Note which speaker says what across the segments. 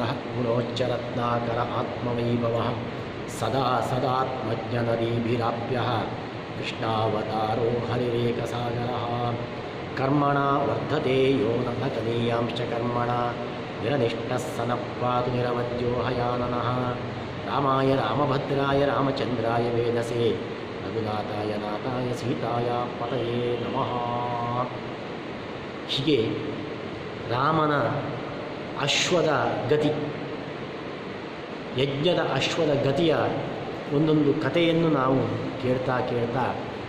Speaker 1: ಗುಣೋಚ್ಚರತ್ನಾಕರ ಆತ್ಮವೈಭವ ಸದಾ ಸದಾತ್ಮಜ್ಞನದೀಭಿರಾಪ್ಯ ಕೃಷ್ಣಾವತಾರೋ ಹರಿರೇಕಸಾಗರ ಕರ್ಮಣ ವರ್ಧತೆ ಯೋ ನ ಕನೀಯಾಂಶ ಕರ್ಮಣ ನಿರನಿಷ್ಠಃ ಸನಪಾತು ನಿರವದ್ಯೋ ಹಯಾನನಃ ರಾಮಾಯ ರಾಮಭದ್ರಾಯ ರಾಮಚಂದ್ರಾಯ ವೇದಸೆ ರಘುನಾಥಾಯ ನಾಥಾಯ ಸೀತಾಯ ಪತಯೇ ನಮಃ ಹೀಗೆ ರಾಮನ ಅಶ್ವದ ಗತಿ ಯಜ್ಞದ ಅಶ್ವದ ಗತಿಯ ಒಂದೊಂದು ಕಥೆಯನ್ನು ನಾವು ಕೇಳ್ತಾ ಕೇಳ್ತಾ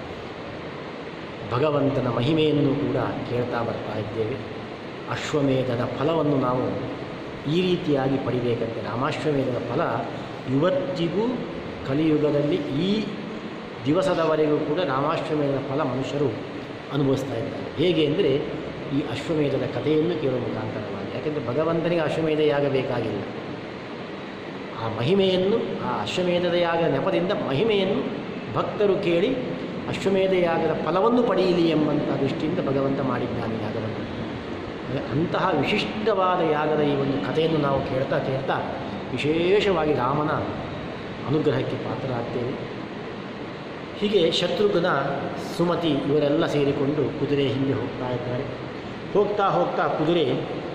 Speaker 1: ಭಗವಂತನ ಮಹಿಮೆಯನ್ನು ಕೂಡ ಕೇಳ್ತಾ ಬರ್ತಾ ಇದ್ದೇವೆ ಅಶ್ವಮೇಧದ ಫಲವನ್ನು ನಾವು ಈ ರೀತಿಯಾಗಿ ಪಡಿಬೇಕಂತೆ ರಾಮಾಶ್ವಮೇಧದ ಫಲ ಇವತ್ತಿಗೂ ಕಲಿಯುಗದಲ್ಲಿ ಈ ದಿವಸದವರೆಗೂ ಕೂಡ ರಾಮಾಶ್ವಮೇಧದ ಫಲ ಮನುಷ್ಯರು ಅನುಭವಿಸ್ತಾ ಇದ್ದಾರೆ ಹೇಗೆ ಅಂದರೆ ಈ ಅಶ್ವಮೇಧದ ಕಥೆಯನ್ನು ಕೇಳುವ ಮುಖಾಂತರವಾಗಿ ಯಾಕೆಂದರೆ ಭಗವಂತನಿಗೆ ಅಶ್ವಮೇಧ ಯಾಗಬೇಕಾಗಿಲ್ಲ ಆ ಮಹಿಮೆಯನ್ನು ಆ ಅಶ್ವಮೇಧದ ಯಾಗ ನೆಪದಿಂದ ಮಹಿಮೆಯನ್ನು ಭಕ್ತರು ಕೇಳಿ ಅಶ್ವಮೇಧ ಯಾಗದ ಫಲವನ್ನು ಪಡೆಯಲಿ ಎಂಬಂಥ ದೃಷ್ಟಿಯಿಂದ ಭಗವಂತ ಮಾಡಿದ್ದಾನೆ ಯಾಗವನ್ನು ಅಂದರೆ ಅಂತಹ ವಿಶಿಷ್ಟವಾದ ಯಾಗದ ಈ ಒಂದು ಕಥೆಯನ್ನು ನಾವು ಕೇಳ್ತಾ ಕೇಳ್ತಾ ವಿಶೇಷವಾಗಿ ರಾಮನ ಅನುಗ್ರಹಕ್ಕೆ ಪಾತ್ರರಾಗ್ತೇವೆ ಹೀಗೆ ಶತ್ರುಘ್ನ ಸುಮತಿ ಇವರೆಲ್ಲ ಸೇರಿಕೊಂಡು ಕುದುರೆ ಹಿಂದೆ ಹೋಗ್ತಾ ಇದ್ದಾರೆ ಹೋಗ್ತಾ ಹೋಗ್ತಾ ಕುದುರೆ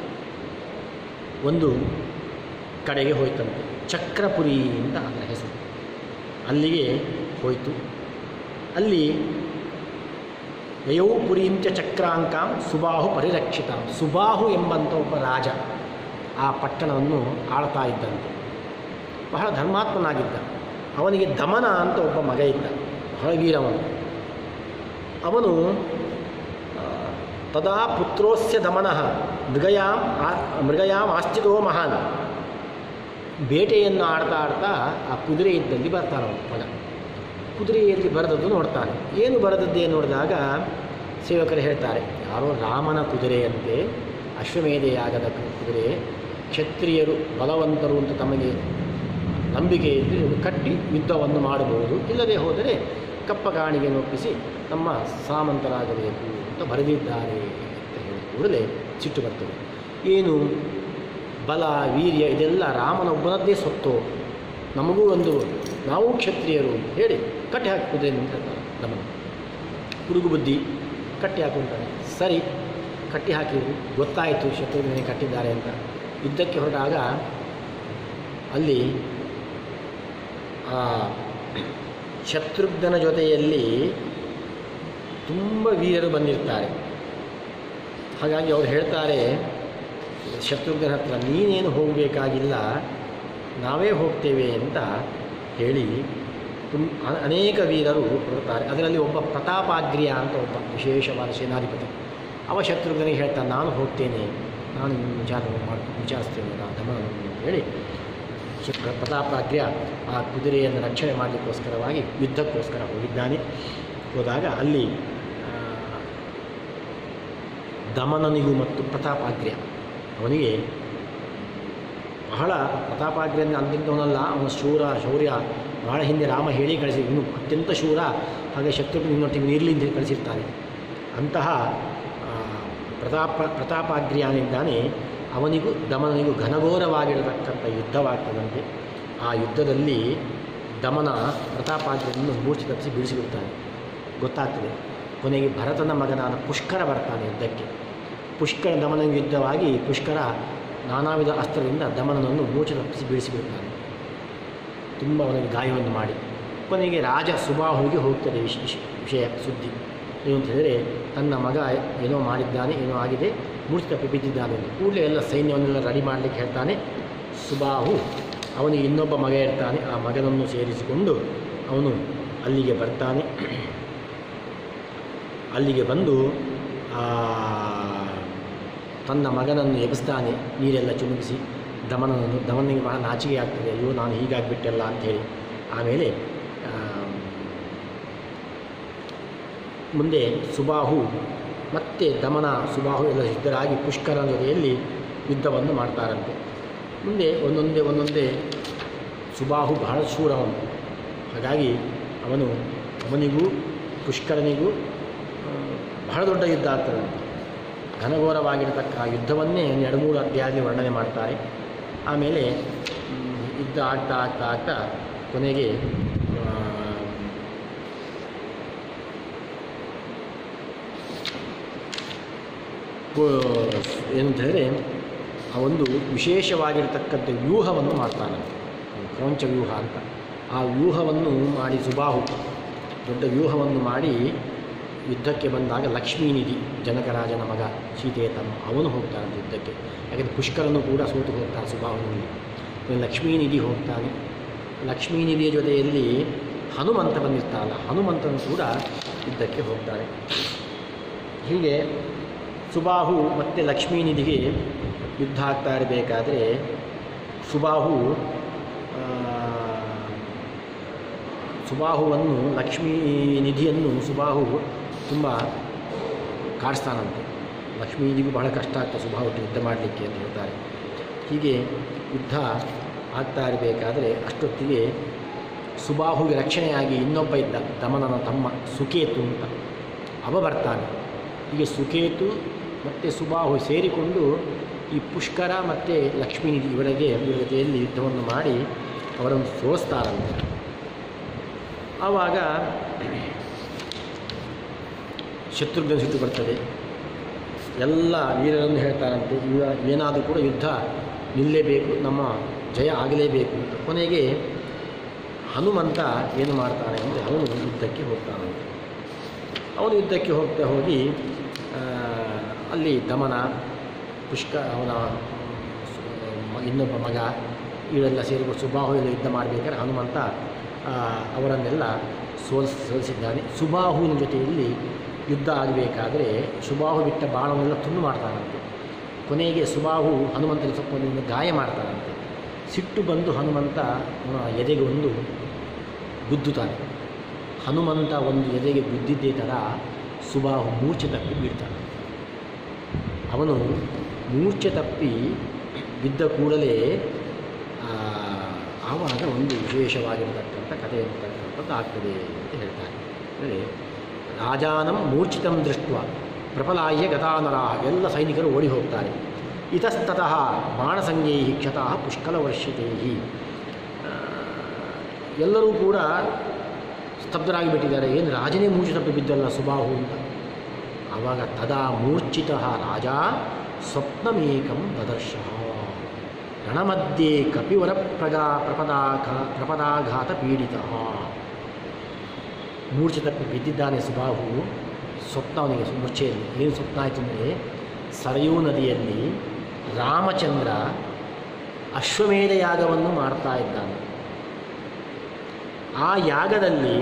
Speaker 1: ಒಂದು ಕಡೆಗೆ ಹೋಯ್ತಂತೆ ಚಕ್ರಪುರಿ ಅಂತ ಅದರ ಹೆಸರು ಅಲ್ಲಿಗೆ ಹೋಯಿತು ಅಲ್ಲಿ ಯಯೌ ಪುರೀಂಚ ಚಕ್ರಾಂಕಾಂ ಸುಬಾಹು ಪರಿರಕ್ಷಿತಾಂ ಸುಬಾಹು ಎಂಬಂಥ ಒಬ್ಬ ರಾಜ ಆ ಪಟ್ಟಣವನ್ನು ಆಳ್ತಾ ಇದ್ದಂತೆ ಬಹಳ ಧರ್ಮಾತ್ಮನಾಗಿದ್ದ ಅವನಿಗೆ ದಮನ ಅಂತ ಒಬ್ಬ ಮಗ ಇದ್ದ ಬಹಳ ವೀರವನು ಅವನು ಆ, ತದಾ ಪುತ್ರೋಸ್ಯ ದಮನಃ ಮೃಗಯಾಂ ಆ- ಮೃಗಯಾಂ ಆಸ್ಥಿತೋ ಮಹಾನ್ ಬೇಟೆಯನ್ನು ಆಡ್ತಾ ಆಡ್ತಾ ಆ ಕುದುರೆ ಇದ್ದಲ್ಲಿ ಬರ್ತಾನೆ ಅವನು ಮಗ ಕುದುರೆಯಲ್ಲಿ ಬರೆದದ್ದು ನೋಡ್ತಾನೆ ಏನು ಬರೆದದ್ದೇ ನೋಡಿದಾಗ ಸೇವಕರು ಹೇಳ್ತಾರೆ ಯಾರೋ ರಾಮನ ಕುದುರೆಯಂತೆ ಅಶ್ವಮೇಧ ಯಾಗದ ಕು- ಕುದುರೆ ಕ್ಷತ್ರಿಯರು ಬಲವಂತರು ಅಂತ ತಮಗೆ ನಂಬಿಕೆ ಇದ್ದು ಇದನ್ನು ಕಟ್ಟಿ ಯುದ್ಧವನ್ನು ಮಾಡಬಹುದು ಇಲ್ಲದೆ ಹೋದರೆ ಕಪ್ಪ ಕಾಣಿಗೆ ಒಪ್ಪಿಸಿ ನಮ್ಮ ಸಾಮಂತರಾಗಬೇಕು ಅಂತ ಬರೆದಿದ್ದಾರೆ ಅಂತ ಹೇಳಿದ ಕೂಡಲೇ ಸಿಟ್ಟು ಬರ್ತದೆ ಏನು ಬಲ ವೀರ್ಯ ಇದೆಲ್ಲ ರಾಮನೊಬ್ಬನದ್ದೇ ಸೊತ್ತು ನಮಗೂ ಒಂದು ನಾವು ಕ್ಷತ್ರಿಯರು ಅಂತ ಹೇಳಿ ಕಟ್ಟಿ ಹಾಕುವುದೇ ಅಂತ ಹೇಳ್ತಾರೆ ನಮ್ಮನ್ನು ಹುಡುಗು ಬುದ್ಧಿ ಕಟ್ಟಿ ಹಾಕೊಂತಾನೆ ಸರಿ ಕಟ್ಟಿ ಹಾಕಿದ್ರು ಗೊತ್ತಾಯಿತು ಶತ್ರುಘ್ನಿಗೆ ಕಟ್ಟಿದ್ದಾರೆ ಅಂತ ಯುದ್ಧಕ್ಕೆ ಹೊರಟಾಗ ಅಲ್ಲಿ ಆ ಶತ್ರುಘ್ನನ ಜೊತೆಯಲ್ಲಿ ತುಂಬ ವೀರರು ಬಂದಿರ್ತಾರೆ ಹಾಗಾಗಿ ಅವ್ರು ಹೇಳ್ತಾರೆ ಶತ್ರುಘ್ನ ಹತ್ರ ನೀನೇನು ಹೋಗಬೇಕಾಗಿಲ್ಲ ನಾವೇ ಹೋಗ್ತೇವೆ ಅಂತ ಹೇಳಿ ತುಂ ಅ- ಅನೇಕ ವೀರರು ಹೊರಡ್ತಾರೆ ಅದರಲ್ಲಿ ಒಬ್ಬ ಪ್ರತಾಪಾಗ್ರ್ಯ ಅಂತ ಒಬ್ಬ ವಿಶೇಷವಾದ ಸೇನಾಧಿಪತಿ ಅವ ಶತ್ರುಘ್ನಿಗೆ ಹೇಳ್ತಾನೆ ನಾನು ಹೋಗ್ತೇನೆ ನಾನು ನಿನ್ನ ವಿಚಾರ ಮಾಡಿ ವಿಚಾರಿಸ್ತೇನೆ ನಾನು ದಮನವನ್ನು ಅಂತ ಹೇಳಿ ಶತ್ರು ಪ್ರತಾಪಾಗ್ರ್ಯ ಆ ಕುದುರೆಯನ್ನು ರಕ್ಷಣೆ ಮಾಡಲಿಕ್ಕೋಸ್ಕರವಾಗಿ ಯುದ್ಧಕ್ಕೋಸ್ಕರ ಹೋಗಿದ್ದಾನೆ ಹೋದಾಗ ಅಲ್ಲಿ ಆ, ದಮನನಿಗೂ ಮತ್ತು ಪ್ರತಾಪಾಗ್ರ್ಯ ಅವನಿಗೆ ಬಹಳ ಪ್ರತಾಪಾಗ್ರ್ಯನ ಅಂತಿಂತವನಲ್ಲ ಅವನ ಶೂರ ಶೌರ್ಯ ಬಹಳ ಹಿಂದೆ ರಾಮ ಹೇಳಿ ಕಳಿಸಿ ಇವನು ಅತ್ಯಂತ ಶೂರ ಹಾಗೆ ಶತ್ರುಘ್ನ ನಿನ್ನೊಟ್ಟಿಗೆ ಇರಲಿ ಅಂತ ಹೇಳಿ ಕಳಿಸಿರ್ತಾನೆ ಅಂತಹ ಆ, ಪ್ರತಾಪ ಪ್ರತಾಪಾಗ್ರ್ಯಾನಿದ್ದಾನೆ ಅವನಿಗೂ ದಮನನಿಗೂ ಘನಘೋರವಾಗಿರತಕ್ಕಂಥ ಯುದ್ಧವಾಗ್ತದಂತೆ ಆ ಯುದ್ಧದಲ್ಲಿ ದಮನ ಪ್ರತಾಪಾಗ್ರ್ಯನನ್ನು ಮೂರ್ಛೆ ತಪ್ಪಿಸಿ ಬೀಳಿಸಿಬಿಡ್ತಾನೆ ಗೊತ್ತಾಗ್ತದೆ ಕೊನೆಗೆ ಭರತನ ಮಗನಾದ ಪುಷ್ಕರ ಬರ್ತಾನೆ ಯುದ್ಧಕ್ಕೆ ಪುಷ್ಕರ ದಮನ ಯುದ್ಧವಾಗಿ ಪುಷ್ಕರ ನಾನಾ ವಿಧ ಅಸ್ತ್ರದಿಂದ ದಮನನನ್ನು ಮೂರ್ಛೆ ತಪ್ಪಿಸಿ ಬೀಳಿಸಿಬಿಡ್ತಾನೆ ತುಂಬ ಅವನಿಗೆ ಗಾಯವನ್ನು ಮಾಡಿ ಕೊನೆಗೆ ರಾಜ ಸುಬಾಹುವಿಗೆ ಹೋಗ್ತದೆ ವಿಶ್ ವಿಶ್- ವಿಷಯ ಸುದ್ದಿ ಏನು ಅಂತ ಹೇಳಿದರೆ ತನ್ನ ಮಗ ಏನೋ ಮಾಡಿದ್ದಾನೆ ಏನೋ ಆಗಿದೆ ಮೂರ್ಛೆ ತಪ್ಪಿ ಬಿದ್ದಿದ್ದಾನೆ ಅಂತ ಕೂಡಲೇ ಎಲ್ಲ ಸೈನ್ಯವನ್ನೆಲ್ಲ ರೆಡಿ ಮಾಡಲಿಕ್ಕೆ ಹೇಳ್ತಾನೆ ಸುಬಾಹು ಅವನಿಗೆ ಇನ್ನೊಬ್ಬ ಮಗ ಇರ್ತಾನೆ ಆ ಮಗನನ್ನು ಸೇರಿಸಿಕೊಂಡು ಅವನು ಅಲ್ಲಿಗೆ ಬರ್ತಾನೆ ಅಲ್ಲಿಗೆ ಬಂದು ಆ, ತನ್ನ ಮಗನನ್ನು ಎಬ್ಬಿಸ್ತಾನೆ ನೀರೆಲ್ಲ ಚುಮುಕಿಸಿ ದಮನನನ್ನು ದಮನಿಗೆ ಬಹಳ ನಾಚಿಕೆ ಆಗ್ತದೆ ಅಯ್ಯೋ ನಾನು ಹೀಗಾಗಿಬಿಟ್ಟೆಲ್ಲ ಅಂಥೇಳಿ ಆಮೇಲೆ ಆ, ಮುಂದೆ ಸುಬಾಹು ಮತ್ತೆ ದಮನ ಸುಬಾಹು ಎಲ್ಲ ಸಿದ್ಧರಾಗಿ ಪುಷ್ಕರನ ಜೊತೆಯಲ್ಲಿ ಯುದ್ಧವನ್ನು ಮಾಡ್ತಾರಂತೆ ಮುಂದೆ ಒಂದೊಂದೇ ಒಂದೊಂದೇ ಸುಬಾಹು ಬಹಳ ಶೂರವನು ಹಾಗಾಗಿ ಅವನು ಅವನಿಗೂ ಪುಷ್ಕರನಿಗೂ ಆ, ಬಹಳ ದೊಡ್ಡ ಯುದ್ಧ ಆಗ್ತದಂತೆ ಘನಘೋರವಾಗಿರತಕ್ಕ ಆ ಯುದ್ಧವನ್ನೇ ಎರಡು ಮೂರು ಅಧ್ಯಾಯದಲ್ಲಿ ವರ್ಣನೆ ಮಾಡ್ತಾರೆ ಆಮೇಲೆ ಮ್, ಯುದ್ಧ ಆಗ್ತಾ ಆಗ್ತಾ ಆಗ್ತಾ ಕೊನೆಗೆ ಆ, ಪು- ಏನಂತ ಹೇಳಿದ್ರೆ ಆ ಒಂದು ವಿಶೇಷವಾಗಿರತಕ್ಕಂಥ ವ್ಯೂಹವನ್ನು ಮಾಡ್ತಾನಂತೆ ಕ್ರೌಂಚ ವ್ಯೂಹ ಅಂತ ಆ ವ್ಯೂಹವನ್ನು ಮಾಡಿ ಸುಬಾಹು ದೊಡ್ಡ ವ್ಯೂಹವನ್ನು ಮಾಡಿ ಯುದ್ಧಕ್ಕೆ ಬಂದಾಗ ಲಕ್ಷ್ಮೀನಿಧಿ ಜನಕರಾಜನ ಮಗ ಸೀತೆಯ ತಮ್ಮ ಅವನು ಹೋಗ್ತಾನೆ ಯುದ್ಧಕ್ಕೆ ಯಾಕಂದರೆ ಪುಷ್ಕರನು ಕೂಡ ಸೋತು ಹೋಗ್ತಾನೆ ಸುಬಾಹುನಲ್ಲಿ ಇನ್ನು ಲಕ್ಷ್ಮೀನಿಧಿ ಹೋಗ್ತಾನೆ ಲಕ್ಷ್ಮೀನಿಧಿಯ ಜೊತೆಯಲ್ಲಿ ಹನುಮಂತ ಬಂದಿರ್ತಾನಲ್ಲ ಹನುಮಂತನು ಕೂಡ ಯುದ್ಧಕ್ಕೆ ಹೋಗ್ತಾನೆ ಹೀಗೆ ಸುಬಾಹು ಮತ್ತು ಲಕ್ಷ್ಮೀನಿಧಿಗೆ ಯುದ್ಧ ಆಗ್ತಾ ಇರಬೇಕಾದ್ರೆ ಸುಬಾಹು ಆ, ಸುಬಾಹುವನ್ನು ಲಕ್ಷ್ಮೀ ನಿಧಿಯನ್ನು ಸುಬಾಹು ತುಂಬ ಕಾಡಿಸ್ತಾನಂತೆ ಲಕ್ಷ್ಮೀನಿಧಿಗೂ ಬಹಳ ಕಷ್ಟ ಆಗ್ತದೆ ಸುಬಾಹುಟ್ಟು ಯುದ್ಧ ಮಾಡಲಿಕ್ಕೆ ಅಂತ ಹೇಳ್ತಾರೆ ಹೀಗೆ ಯುದ್ಧ ಆಗ್ತಾ ಇರಬೇಕಾದ್ರೆ ಅಷ್ಟೊತ್ತಿಗೆ ಸುಬಾಹುಗೆ ರಕ್ಷಣೆಯಾಗಿ ಇನ್ನೊಬ್ಬ ಇದ್ದ ದಮನನ ತಮ್ಮ ಸುಕೇತು ಅಂತ ಅವ ಬರ್ತಾನೆ ಹೀಗೆ ಸುಕೇತು ಮತ್ತು ಸುಬಾಹು ಸೇರಿಕೊಂಡು ಈ ಪುಷ್ಕರ ಮತ್ತು ಲಕ್ಷ್ಮೀನಿಧಿ ಇವರಿಗೆ ಇವರ ಜೊತೆಯಲ್ಲಿ ಯುದ್ಧವನ್ನು ಮಾಡಿ ಅವರನ್ನು ಸೋಲಿಸ್ತಾರಂತೆ ಆವಾಗ ಶತ್ರುಘ್ನ ಸಿಟ್ಟು ಬರ್ತದೆ ಎಲ್ಲ ವೀರರನ್ನು ಹೇಳ್ತಾರಂತೆ ಇವ ಏನಾದರೂ ಕೂಡ ಯುದ್ಧ ನಿಲ್ಲೇಬೇಕು ನಮ್ಮ ಜಯ ಆಗಲೇಬೇಕು ಅಂತ ಕೊನೆಗೆ ಹನುಮಂತ ಏನು ಮಾಡ್ತಾನೆ ಅಂದರೆ ಅವನು ಯುದ್ಧಕ್ಕೆ ಹೋಗ್ತಾನಂತೆ ಅವನು ಯುದ್ಧಕ್ಕೆ ಹೋಗ್ತಾ ಹೋಗಿ ಆ, ಅಲ್ಲಿ ದಮನ ಪುಷ್ಕ ಅವನ ಮ- ಇನ್ನೊಬ್ಬ ಮಗ ಇವರೆಲ್ಲ ಸೇರಿಕೊಂಡು ಸುಬಾಹುವಿನ ಯುದ್ಧ ಮಾಡಬೇಕಾದ್ರೆ ಹನುಮಂತ ಆ, ಅವರನ್ನೆಲ್ಲ ಸೋಲ್ಸ್ ಸೋಲಿಸಿದ್ದಾನೆ ಸುಬಾಹುವಿನ ಜೊತೆಯಲ್ಲಿ ಯುದ್ಧ ಆಗಬೇಕಾದ್ರೆ ಸುಬಾಹು ಬಿಟ್ಟ ಬಾಣವನ್ನೆಲ್ಲ ತುಂಡು ಮಾಡ್ತಾನಂತೆ ಕೊನೆಗೆ ಸುಬಾಹು ಹನುಮಂತನ ಸ್ವಲ್ಪ ಒಂದು ಗಾಯ ಮಾಡ್ತಾನಂತೆ ಸಿಟ್ಟು ಬಂದು ಹನುಮಂತ ಅವನ ಎದೆಗೆ ಒಂದು ಗುದ್ದುತ್ತಾನೆ ಹನುಮಂತ ಒಂದು ಎದೆಗೆ ಗುದ್ದಿದ್ದೇ ಥರ ಸುಬಾಹು ಮೂರ್ಛೆ ತಪ್ಪಿ ಬೀಳ್ತಾನೆ ಅವನು ಮೂರ್ಛೆ ತಪ್ಪಿ ಬಿದ್ದ ಕೂಡಲೇ ಆ, ಆವಾಗ ಒಂದು ವಿಶೇಷವಾಗಿರತಕ್ಕಂಥ ಕಥೆ ಇರತಕ್ಕಂಥದ್ದು ಆಗ್ತದೆ ಅಂತ ಹೇಳ್ತಾರೆ ಅಂದರೆ ರಾಜಾನಂ ಮೂರ್ಛಿತಂ ದೃಷ್ಟ ಪ್ರಪಲಾಯ್ಯ ಗತಾನರಾ ಎಲ್ಲ ಸೈನಿಕರು ಓಡಿ ಹೋಗ್ತಾರೆ ಇತಸ್ತತಃ ಬಾಣಸಂಜ್ಞೈ ಕ್ಷತಃ ಪುಷ್ಕಲವರ್ಷಿತೈ ಎಲ್ಲರೂ ಕೂಡ ಸ್ತಬ್ಧರಾಗಿ ಬಿಟ್ಟಿದ್ದಾರೆ ಏನು ರಾಜನೇ ಮೂರ್ಛೆ ತಪ್ಪಿ ಬಿದ್ದಲ್ಲ ಸುಬಾಹು ಅಂತ ಆವಾಗ ತದಾ ಮೂರ್ಛಿತ ರಾಜ ಸ್ವಪ್ನಮೇಕಂ ದದರ್ಶ ರಣಮಧ್ಯೆ ಕಪಿವರ ಪ್ರಗಾ ಪ್ರಪದಾಘ ಪ್ರಪದಾಘಾತ ಪೀಡಿತ ಮೂರ್ಛೆ ತಪ್ಪಿ ಬಿದ್ದಿದ್ದಾನೆ ಸುಬಾಹು ಸ್ವಪ್ನ ಅವನಿಗೆ ಮೂರ್ಛೆಯಲ್ಲಿ ಏನು ಸ್ವಪ್ನ ಆಯಿತು ಅಂದರೆ ಸರಯೂ ನದಿಯಲ್ಲಿ ರಾಮಚಂದ್ರ ಅಶ್ವಮೇಧ ಯಾಗವನ್ನು ಮಾಡ್ತಾ ಇದ್ದಾನೆ ಆ ಯಾಗದಲ್ಲಿ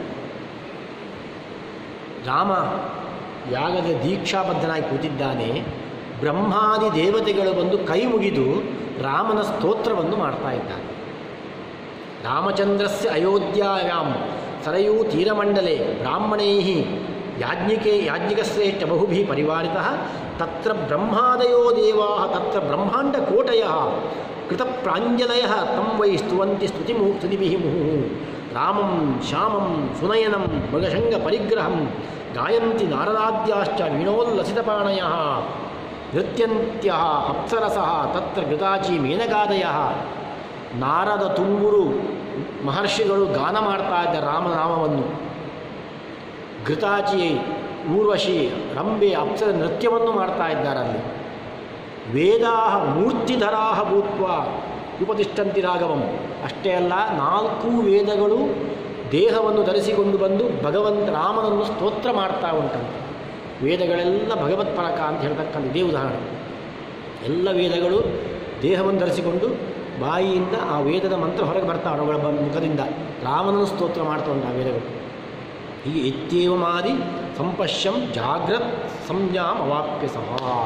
Speaker 1: ರಾಮ ಯಾಗದ ದೀಕ್ಷಾಬದ್ಧನಾಗಿ ಕೂತಿದ್ದಾನೆ ಬ್ರಹ್ಮಾದಿ ದೇವತೆಗಳು ಬಂದು ಕೈ ಮುಗಿದು ರಾಮನ ಸ್ತೋತ್ರವನ್ನು ಮಾಡ್ತಾ ಇದ್ದಾನೆ ರಾಮಚಂದ್ರಸ್ಯ ಅಯೋಧ್ಯಾಯಾಂ ಸರಯೂ ತೀರಮಂಡಲೆ ಬ್ರಾಹ್ಮಣೈ ಯಾಜ್ಞಿಕೆ ಯಾಜ್ಞಿಕಶ್ರೇಷ್ಠ ಬಹುಭಿ ಪರಿವಾರಿತಃ ತತ್ರ ಬ್ರಹ್ಮಾದಯೋ ದೇವಾ ತತ್ರ ಬ್ರಹ್ಮಾಂಡಕೋಟಯ ಕೃತಪ್ರಾಂಜಲಯ ತಂ ವೈ ಸ್ತುವಂತಿ ಸ್ತುತಿಮು ಸ್ತುತಿಭಿಃ ಮುಹುಃ ರಾಮಂ ಶ್ಯಾಮಂ ಸುನಯನಂ ಮೃಗಶಂಗ ಪರಿಗ್ರಹಂ ಗಾಯಂತಿ ನಾರದಾದ್ಯಾಶ್ಚ ವೀಣೋಲ್ಲಸಿತಪಾಣಯ ನೃತ್ಯಂತ್ಯ ಅಪ್ಸರಸಃ ತತ್ರ ಘೃತಾಚಿ ಮೇನಗಾದಯ ನಾರದ ತುಂಬುರು ಮಹರ್ಷಿಗಳು ಗಾನ ಮಾಡ್ತಾ ಇದ್ದ ರಾಮನಾಮವನ್ನು ಘೃತಾಚಿ ಊರ್ವಶಿ ರಂಬೆ ಅಪ್ಸರ ನೃತ್ಯವನ್ನು ಮಾಡ್ತಾ ಇದ್ದಾರೆ ಅಲ್ಲಿ ವೇದಾ ಮೂರ್ತಿಧರಾ ಭೂತ್ವ ಉಪತಿಷ್ಠಂತಿ ರಾಘವಂ ಅಷ್ಟೇ ಅಲ್ಲ ನಾಲ್ಕು ವೇದಗಳು ದೇಹವನ್ನು ಧರಿಸಿಕೊಂಡು ಬಂದು ಭಗವಂತ ರಾಮನನ್ನು ಸ್ತೋತ್ರ ಮಾಡ್ತಾ ಉಂಟಂತೆ ವೇದಗಳೆಲ್ಲ ಭಗವತ್ಪರಕ ಅಂತ ಹೇಳ್ತಕ್ಕಂಥ ಇದೇ ಉದಾಹರಣೆ ಎಲ್ಲ ವೇದಗಳು ದೇಹವನ್ನು ಧರಿಸಿಕೊಂಡು ಬಾಯಿಯಿಂದ ಆ ವೇದದ ಮಂತ್ರ ಹೊರಗೆ ಬರ್ತಾವೆ ಅವುಗಳ ಬ- ಮುಖದಿಂದ ರಾಮನನ್ನು ಸ್ತೋತ್ರ ಮಾಡ್ತಾ ಉಂಟು ಆ ವೇದಗಳು ಹೀಗೆ ಇತ್ಯೇವ ಮಾದಿ ಸಂಪಶ್ಯಂ ಜಾಗ್ರತ್ ಸಂಜ್ಞಾಂ ಅವಾಪ್ಯ ಸಹ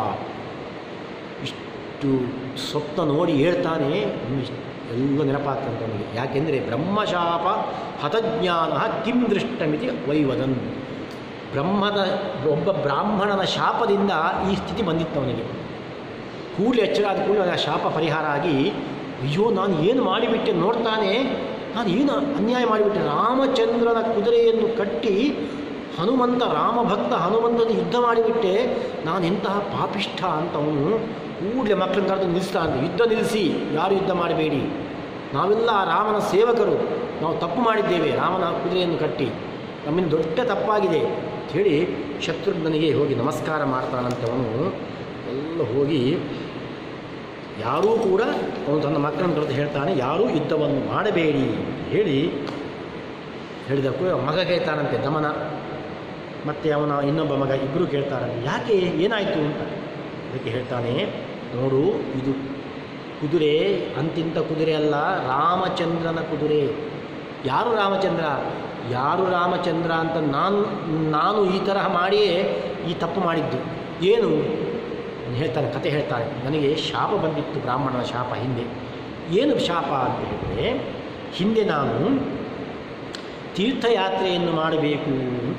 Speaker 1: ಇಷ್ಟು ಸ್ವಪ್ನ ನೋಡಿ ಹೇಳ್ತಾನೆ ಇಷ್ಟ್ ಎಲ್ಲ ನೆನಪಾಗ್ತಂತ ಅವನಿಗೆ ಯಾಕೆಂದರೆ ಬ್ರಹ್ಮಶಾಪ ಹತಜ್ಞಾನ ಕಿಂ ದೃಷ್ಟಮಿತಿ ವೈವದನ್ ಬ್ರಹ್ಮದ ಒಬ್ಬ ಬ್ರಾಹ್ಮಣನ ಶಾಪದಿಂದ ಈ ಸ್ಥಿತಿ ಬಂದಿತ್ತು ಅವನಿಗೆ ಕೂಡಲೇ ಎಚ್ಚರ ಆದ ಕೂಡಲೇ ಆ ಶಾಪ ಪರಿಹಾರ ಆಗಿ ಅಯ್ಯೋ ನಾನು ಏನು ಮಾಡಿಬಿಟ್ಟೆ ನೋಡ್ತಾನೆ ನಾನು ಏನು ಅನ್ಯಾಯ ಮಾಡಿಬಿಟ್ಟೆ ರಾಮಚಂದ್ರನ ಕುದುರೆಯನ್ನು ಕಟ್ಟಿ ಹನುಮಂತ ರಾಮಭಕ್ತ ಹನುಮಂತನ ಯುದ್ಧ ಮಾಡಿಬಿಟ್ಟೆ ನಾನು ಎಂತಹ ಪಾಪಿಷ್ಠ ಅಂತ ಅವನು ಕೂಡಲೇ ಮಕ್ಕಳನ್ನ ಕರೆದು ನಿಲ್ಲಿಸ್ತಾನೆ ಯುದ್ಧ ನಿಲ್ಲಿಸಿ ಯಾರು ಯುದ್ಧ ಮಾಡಬೇಡಿ ನಾವೆಲ್ಲ ಆ ರಾಮನ ಸೇವಕರು ನಾವು ತಪ್ಪು ಮಾಡಿದ್ದೇವೆ ರಾಮನ ಕುದುರೆಯನ್ನು ಕಟ್ಟಿ ನಮ್ಮಿಂದ ದೊಡ್ಡ ತಪ್ಪಾಗಿದೆ ಅಂತ ಹೇಳಿ ಶತ್ರುಘ್ನನಿಗೆ ಹೋಗಿ ನಮಸ್ಕಾರ ಮಾಡ್ತಾನಂತೆ ಅವನು ಎಲ್ಲ ಹೋಗಿ ಯಾರೂ ಕೂಡ ಅವನು ತನ್ನ ಮಕ್ಕಳನ್ನು ಕರೆದು ಹೇಳ್ತಾನೆ ಯಾರೂ ಯುದ್ಧವನ್ನು ಮಾಡಬೇಡಿ ಅಂತ ಹೇಳಿ ಹೇಳಿದಕ್ಕೂ ಮಗ ಕೇಳ್ತಾನಂತೆ ದಮನ ಮತ್ತು ಅವನ ಇನ್ನೊಬ್ಬ ಮಗ ಇಬ್ಬರು ಕೇಳ್ತಾರಂತೆ ಯಾಕೆ ಏನಾಯಿತು ಅಂತ ಅದಕ್ಕೆ ಹೇಳ್ತಾನೆ ನೋಡು ಇದು ಕುದುರೆ ಅಂತಿಂತ ಕುದುರೆ ಅಲ್ಲ ರಾಮಚಂದ್ರನ ಕುದುರೆ ಯಾರು ರಾಮಚಂದ್ರ ಯಾರು ರಾಮಚಂದ್ರ ಅಂತ ನಾನು ನಾನು ಈ ತರಹ ಮಾಡಿಯೇ ಈ ತಪ್ಪು ಮಾಡಿದ್ದು ಏನು ಅವ್ನು ಹೇಳ್ತಾನೆ ಕತೆ ಹೇಳ್ತಾನೆ ನನಗೆ ಶಾಪ ಬಂದಿತ್ತು ಬ್ರಾಹ್ಮಣನ ಶಾಪ ಹಿಂದೆ ಏನು ಶಾಪ ಅಂತ ಹೇಳಿದರೆ ಹಿಂದೆ ನಾನು ತೀರ್ಥಯಾತ್ರೆಯನ್ನು ಮಾಡಬೇಕು ಅಂತ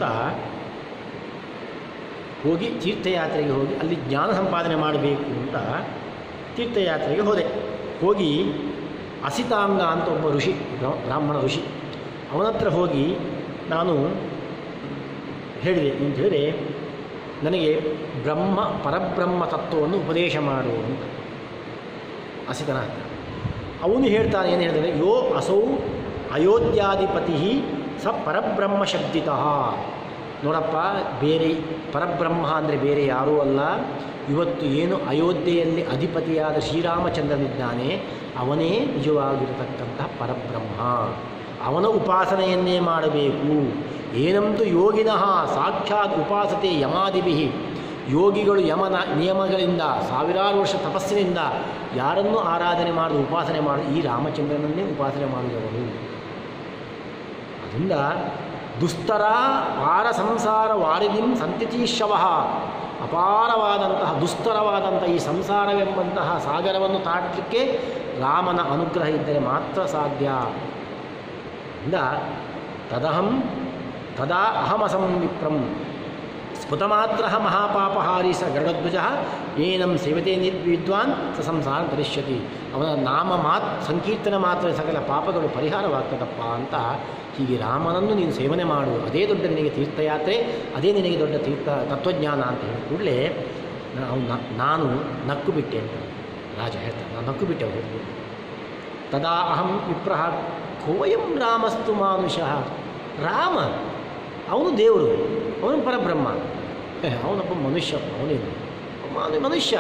Speaker 1: ಹೋಗಿ ತೀರ್ಥಯಾತ್ರೆಗೆ ಹೋಗಿ ಅಲ್ಲಿ ಜ್ಞಾನ ಸಂಪಾದನೆ ಮಾಡಬೇಕು ಅಂತ ತೀರ್ಥಯಾತ್ರೆಗೆ ಹೋದೆ ಹೋಗಿ ಅಸಿತಾಂಗ ಅಂತ ಒಬ್ಬ ಋಷಿ ಬ್ರಾ- ಬ್ರಾಹ್ಮಣ ಋಷಿ ಅವನ ಹತ್ರ ಹೋಗಿ ನಾನು ಹೇಳಿದೆ ಅಂತ ಹೇಳಿದ್ರೆ ನನಗೆ ಬ್ರಹ್ಮ ಪರಬ್ರಹ್ಮ ತತ್ವವನ್ನು ಉಪದೇಶ ಮಾಡು ಅಂತ ಅಸಿತನ ಹತ್ರ ಅವನು ಹೇಳ್ತಾನೆ ಏನು ಹೇಳಿದ್ರೆ ಯೋ ಅಸೌ ಅಯೋಧ್ಯಾಧಿಪತಿ ಸ ಪರಬ್ರಹ್ಮ ಶಬ್ದಿತಃ ನೋಡಪ್ಪ ಬೇರೆ ಪರಬ್ರಹ್ಮ ಅಂದರೆ ಬೇರೆ ಯಾರೂ ಅಲ್ಲ ಇವತ್ತು ಏನು ಅಯೋಧ್ಯೆಯಲ್ಲಿ ಅಧಿಪತಿಯಾದ ಶ್ರೀರಾಮಚಂದ್ರನಿದ್ದಾನೆ ಅವನೇ ನಿಜವಾಗಿರತಕ್ಕಂತಹ ಪರಬ್ರಹ್ಮ ಅವನ ಉಪಾಸನೆಯನ್ನೇ ಮಾಡಬೇಕು ಏನಂತೂ ಯೋಗಿನಃ ಸಾಕ್ಷಾತ್ ಉಪಾಸತೆ ಯಮಾದಿಭಿ ಯೋಗಿಗಳು ಯಮನ ನಿಯಮಗಳಿಂದ ಸಾವಿರಾರು ವರ್ಷ ತಪಸ್ಸಿನಿಂದ ಯಾರನ್ನೂ ಆರಾಧನೆ ಮಾಡಲು ಉಪಾಸನೆ ಮಾಡ ಈ ರಾಮಚಂದ್ರನನ್ನೇ ಉಪಾಸನೆ ಮಾಡಿದವರು ಅದರಿಂದ ದುಸ್ತರ ಪಾರ ಸಂಸಾರ ವಾರಿದಿಂ ಸಂತಿತೀಶವ ಅಪಾರವಾದಂತಹ ದುಸ್ತರವಾದಂಥ ಈ ಸಂಸಾರವೆಂಬಂತಹ ಸಾಗರವನ್ನು ತಾಟಲಿಕ್ಕೆ ರಾಮನ ಅನುಗ್ರಹ ಇದ್ದರೆ ಮಾತ್ರ ಸಾಧ್ಯ ಇಂದ ತದಹಂ ತದಾ ಅಹಮಸಂ ವಿಪ್ರಂ ಸ್ಫುತಮಾತ್ರ ಮಹಾಪಾಪಹಾರಿ ಸ ಗರುಡಧ್ವಜ ಏನಂ ಸೇವತೆ ನಿ- ವಿದ್ವಾನ್ ಸ ಸಂಸಾರ ಕರಿಷ್ಯತಿ ಅವನ ನಾಮ ಮಾತ್ ಸಂಕೀರ್ತನೆ ಮಾತ್ರ ಸಕಲ ಪಾಪಗಳು ಪರಿಹಾರವಾಗ್ತದಪ್ಪ ಅಂತ ಹೀಗೆ ರಾಮನನ್ನು ನೀನು ಸೇವನೆ ಮಾಡು ಅದೇ ದೊಡ್ಡ ನಿನಗೆ ತೀರ್ಥಯಾತ್ರೆ ಅದೇ ನಿನಗೆ ದೊಡ್ಡ ತೀರ್ಥ ತತ್ವಜ್ಞಾನ ಅಂತ ಹೇಳಿ ಕೂಡಲೇ ನಾನು ನಕ್ಕು ಬಿಟ್ಟೆ ಅಂತ ರಾಜ ಹೇಳ್ತಾನೆ ನಾನು ನಕ್ಕು ಬಿಟ್ಟೆ ಅವ್ರು ಹೇಳಿದ್ರು. ತದಾ ಅಹಂ ವಿಪ್ರಹ ಕೋಯಂ ರಾಮಸ್ತು ಮಾನುಷಃ ರಾಮ ಅವನು ದೇವರು ಅವನು ಪರಬ್ರಹ್ಮ ಹೇ, ಅವನೊಬ್ಬ ಮನುಷ್ಯ ಅವನೇನು ಅವನು ಮನುಷ್ಯ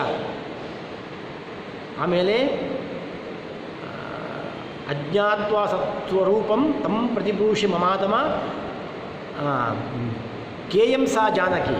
Speaker 1: ಆಮೇಲೆ ಆ, ಅಜ್ಞಾತ್ವ ಸತ್ವರೂಪಂ ತಂ ಪ್ರತಿಭೂಷಿ ಮಮಾತಮ ಆ, ಮ್, ಕೇಯಂ ಸಾ ಜಾನಕಿ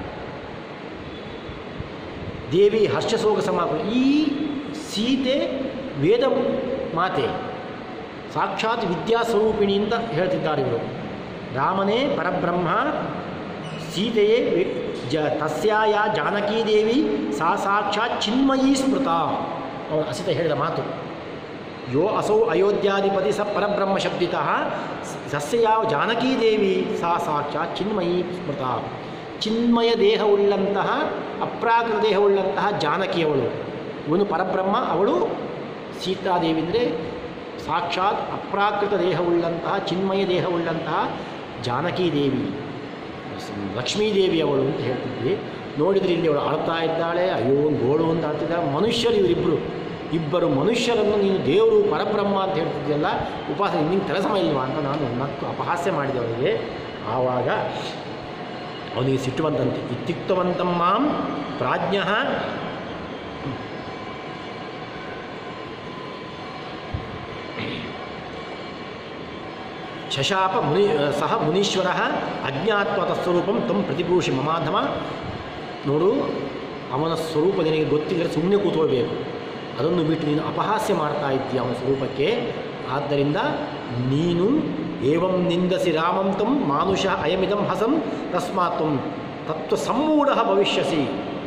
Speaker 1: ದೇವಿ ಹರ್ಷಸೋಗ ಸಮಾಪ ಈ ಸೀತೆ ವೇದ ಮಾತೆ ಸಾಕ್ಷಾತ್ ವಿದ್ಯಾಸ್ವರೂಪಿಣಿ ಅಂತ ಹೇಳ್ತಿದ್ದಾರೆ ಇವರು ರಾಮನೇ ಪರಬ್ರಹ್ಮ ಸೀತೆಯೇ ವಿ- ಜ ತಸ್ಯಾಯ ಜಾನಕೀ ದೇವಿ ಸಾ ಸಾಕ್ಷಾತ್ ಚಿನ್ಮಯೀ ಸ್ಮೃತ ಅವನು ಅಸಿತ ಹೇಳಿದ ಮಾತು ಯೋ ಅಸೌ ಅಯೋಧ್ಯಾಧಿಪತಿ ಸ ಪರಬ್ರಹ್ಮ ಶಬ್ದಿತಃ ಸಸ್ಯ ಯಾವ ಜಾನಕೀ ದೇವಿ ಸಾ ಸಾಕ್ಷಾತ್ ಚಿನ್ಮಯೀ ಸ್ಮೃತ ಚಿನ್ಮಯ ದೇಹವುಳ್ಳಂತಹ ಅಪ್ರಾಕೃತ ದೇಹವುಳ್ಳಂತಹ ಜಾನಕಿಯವಳು ಇವನು ಪರಬ್ರಹ್ಮ ಅವಳು ಸೀತಾದೇವಿ ಅಂದರೆ ಸಾಕ್ಷಾತ್ ಅಪ್ರಾಕೃತ ದೇಹವುಳ್ಳಂತಹ ಚಿನ್ಮಯ ದೇಹವುಳ್ಳಂತಹ ಜಾನಕೀ ದೇವಿ ಲಕ್ಷ್ಮೀದೇವಿ ಅವಳು ಅಂತ ಹೇಳ್ತಿದ್ವಿ ನೋಡಿದ್ರೆ ಇಲ್ಲಿ ಅವಳು ಅಳ್ತಾ ಇದ್ದಾಳೆ ಅಯ್ಯೋ ಗೋಳು ಅಂತ ಅಳ್ತಿದ್ದಾಳೆ ಮನುಷ್ಯರು ಇವರಿಬ್ಬರು ಇಬ್ಬರು ಮನುಷ್ಯರನ್ನು ನೀನು ದೇವರು ಪರಬ್ರಹ್ಮ ಅಂತ ಹೇಳ್ತಿದ್ಯಲ್ಲ ಉಪಾಸನೆ ನಿಂಗೆ ಕೆಲಸ ಇಲ್ವಾ ಅಂತ ನಾನು ನಕ್ಕು ಅಪಹಾಸ್ಯ ಮಾಡಿದೆ ಅವನಿಗೆ ಆವಾಗ ಅವನಿಗೆ ಸಿಟ್ಟು ಬಂದಂತೆ ಇತ್ಯುಕ್ತವಂತಂ ಮಾಂ ಪ್ರಾಜ್ಞ ಶಶಾಪ ಮುನಿ ಸಹ ಮುನೀಶ್ವರ ಅಜ್ಞಾತ್ವ ತತ್ಸ್ವರೂಪಂ ತಂ ಪ್ರತಿಭೂಷಿ ಮಮಾಧಮ ನೋಡು ಅವನ ಸ್ವರೂಪ ನಿನಗೆ ಗೊತ್ತಿಲ್ಲದ್ರೆ ಸುಮ್ಮನೆ ಕೂತ್ಕೊಳ್ಬೇಕು ಅದನ್ನು ಬಿಟ್ಟು ನೀನು ಅಪಹಾಸ್ಯ ಮಾಡ್ತಾ ಇದ್ದೀಯ ಅವನ ಸ್ವರೂಪಕ್ಕೆ ಆದ್ದರಿಂದ ನೀನು ಏವಂ ನಿಂದಸಿ ರಾಮಂ ತಂ ಮಾನುಷ ಅಯಮಿದಂ ಹಸಂ ತಸ್ಮಾತ್ ತ್ವಂ ತತ್ವ ಸಮ್ಮೂಢ ಭವಿಷ್ಯಸಿ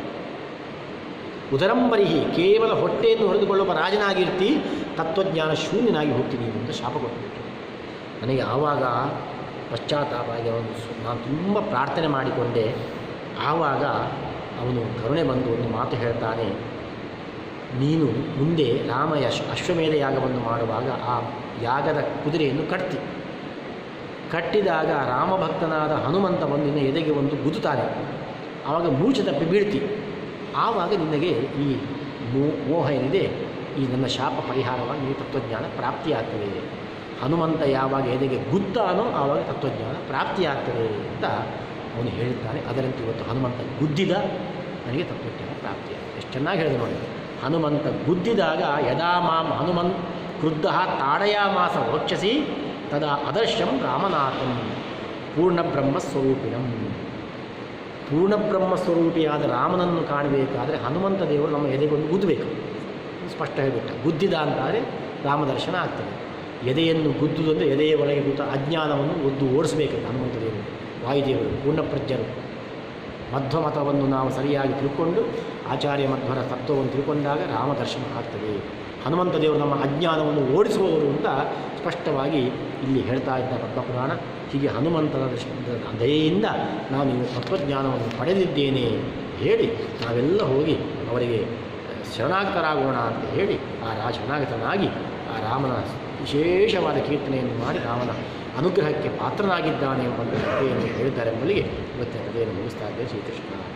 Speaker 1: ಉದರಂಬರಿಹಿ ಕೇವಲ ಹೊಟ್ಟೆಯನ್ನು ಹೊಡೆದುಕೊಳ್ಳುವ ರಾಜನಾಗಿರ್ತಿ ತತ್ವಜ್ಞಾನ ಶೂನ್ಯನಾಗಿ ಹೋಗ್ತೀನಿ ಅಂತ ಶಾಪ ಕೊಟ್ಟುಬಿಟ್ಟು ನನಗೆ ಆವಾಗ ಪಶ್ಚಾತ್ತಾಪ ಆಗಿ ಅವನು ಸು- ನಾನು ತುಂಬ ಪ್ರಾರ್ಥನೆ ಮಾಡಿಕೊಂಡೆ ಆವಾಗ ಅವನು ಕರುಣೆ ಬಂದು ಒಂದು ಮಾತು ಹೇಳ್ತಾನೆ ನೀನು ಮುಂದೆ ರಾಮ ಯಶ್ ಅಶ್ವಮೇಧ ಯಾಗವನ್ನು ಮಾಡುವಾಗ ಆ ಯಾಗದ ಕುದುರೆಯನ್ನು ಕಟ್ತಿ ಕಟ್ಟಿದಾಗ ರಾಮಭಕ್ತನಾದ ಹನುಮಂತ ಬಂದು ನಿನ್ನ ಎದೆಗೆ ಒಂದು ಗುದ್ದುತ್ತಾನೆ ಆವಾಗ ಮೂರ್ಛೆ ತಪ್ಪಿ ಬೀಳ್ತಿ ಆವಾಗ ನಿನಗೆ ಈ ಮೋ ಮೋಹ ಏನಿದೆ ಈ ನನ್ನ ಶಾಪ ಪರಿಹಾರವಾಗಿ ನಿಮಗೆ ತತ್ವಜ್ಞಾನ ಪ್ರಾಪ್ತಿಯಾಗ್ತದೆ ಹನುಮಂತ ಯಾವಾಗ ಎದೆಗೆ ಗುದ್ದಾನೋ ಆವಾಗ ತತ್ವಜ್ಞಾನ ಪ್ರಾಪ್ತಿಯಾಗ್ತದೆ ಅಂತ ಅವನು ಹೇಳಿದ್ದಾನೆ ಅದರಂತೆ ಇವತ್ತು ಹನುಮಂತ ಗುದ್ದಿದ ನನಗೆ ತತ್ವಜ್ಞಾನ ಪ್ರಾಪ್ತಿಯಾಗ್ತದೆ ಎಷ್ಟು ಚೆನ್ನಾಗಿ ಹೇಳಿದೆ ನೋಡಿ ಹನುಮಂತ ಗುದ್ದಿದಾಗ ಯದಾ ಮಾಂ ಹನುಮನ್ ಕ್ರುದ್ಧ ತಾಡಯಾಮಾಸ ವಕ್ಷಸಿ ತದಾ ಅದರ್ಶಂ ರಾಮನಾಥಂ ಪೂರ್ಣಬ್ರಹ್ಮ ಸ್ವರೂಪಿಣಂ ಪೂರ್ಣಬ್ರಹ್ಮ ಸ್ವರೂಪಿಯಾದ ರಾಮನನ್ನು ಕಾಣಬೇಕಾದರೆ ಹನುಮಂತ ದೇವರು ನಮ್ಮ ಎದೆಗೊಂದು ಗುದ್ದಬೇಕು ಸ್ಪಷ್ಟ ಹೇಳಿಬಿಟ್ಟ ಗುದ್ದಿದ ಅಂತಾದರೆ ರಾಮದರ್ಶನ ಆಗ್ತದೆ ಎದೆಯನ್ನು ಗುದ್ದುದು ಅಂದರೆ ಎದೆಯ ಒಳಗೆ ಕೂತ ಅಜ್ಞಾನವನ್ನು ಒದ್ದು ಓಡಿಸಬೇಕಂತ ಹನುಮಂತ ದೇವರು ವಾಯುದೇವರು ಪೂರ್ಣಪ್ರಜ್ಞರು ಮಧ್ವ ಮತವನ್ನು ನಾವು ಸರಿಯಾಗಿ ತಿಳ್ಕೊಂಡು ಆಚಾರ್ಯ ಮಧ್ವರ ತತ್ವವನ್ನು ತಿಳ್ಕೊಂಡಾಗ ರಾಮದರ್ಶನ ಆಗ್ತದೆ ಹನುಮಂತ ದೇವರು ನಮ್ಮ ಅಜ್ಞಾನವನ್ನು ಓಡಿಸುವವರು ಅಂತ ಸ್ಪಷ್ಟವಾಗಿ ಇಲ್ಲಿ ಹೇಳ್ತಾ ಇದ್ದ ಪದ್ಮಪುರಾಣ ಹೀಗೆ ಹನುಮಂತನ ದರ್ಶನದ ದಯೆಯಿಂದ ನಾನು ಇನ್ನು ತತ್ವಜ್ಞಾನವನ್ನು ಪಡೆದಿದ್ದೇನೆ ಹೇಳಿ ನಾವೆಲ್ಲ ಹೋಗಿ ಅವರಿಗೆ ಶರಣಾಗತರಾಗೋಣ ಅಂತ ಹೇಳಿ ಆ ರಾ ಶರಣಾಗತನಾಗಿ ಆ ರಾಮನ ವಿಶೇಷವಾದ ಕೀರ್ತನೆಯನ್ನು ಮಾಡಿ ರಾಮನ ಅನುಗ್ರಹಕ್ಕೆ ಪಾತ್ರನಾಗಿದ್ದಾನೆ ಎಂಬ ಕಥೆಯನ್ನು ಹೇಳಿದ್ದಾರೆ ಎಂಬಲ್ಲಿಗೆ ಇವತ್ತಿನ ಕಥೆಯನ್ನು ಮುಗಿಸ್ತಾ ಇದ್ದೇವೆ ಶ್ರೀಕೃಷ್ಣ